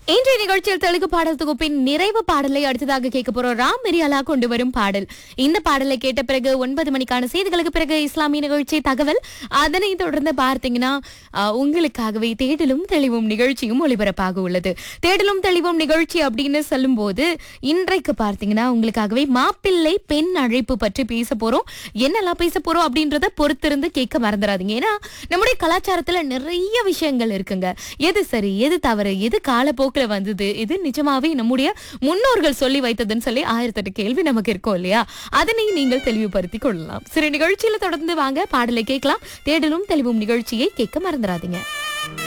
இன்றைய நிகழ்ச்சியில் தெலுங்கு பாடல் தொகுப்பின் நிறைவு பாடலை அடுத்ததாக கேட்க போறோம் ராம் மிரியாலா கொண்டு வரும் பாடல் இந்த பாடலை கேட்ட பிறகு ஒன்பது மணிக்கான செய்திகளுக்கு பிறகு இஸ்லாமிய நிகழ்ச்சி தகவல் அதனை தொடர்ந்து பார்த்தீங்கன்னா ஆஹ், உங்களுக்காகவே தேடலும் தெளிவும் நிகழ்ச்சியும் ஒளிபரப்பாக உள்ளது தேடலும் தெளிவும் நிகழ்ச்சி அப்படின்னு சொல்லும்போது இன்றைக்கு பார்த்தீங்கன்னா உங்களுக்காகவே மாப்பிள்ளை பெண் அழைப்பு பற்றி பேச போறோம் என்னெல்லாம் பேச போறோம் அப்படின்றத பொறுத்திருந்து கேட்க மறந்துடாதீங்க ஏன்னா நம்முடைய கலாச்சாரத்துல நிறைய விஷயங்கள் இருக்குங்க எது சரி எது தவறு எது காலப்போக்கில் வந்தது இது நிஜமாவே நம்முடைய முன்னோர்கள் சொல்லி வைத்ததுன்னு சொல்லி ஆயிரத்தெட்டு கேள்வி நமக்கு இருக்கும் இல்லையா அதனை நீங்கள் தெளிவுபடுத்திக் கொள்ளலாம் சிறு நிகழ்ச்சியில தொடர்ந்து வாங்க பாடலை கேட்கலாம் தேடலும் தெளிவும் நிகழ்ச்சியை கேட்க மறந்துடாதீங்க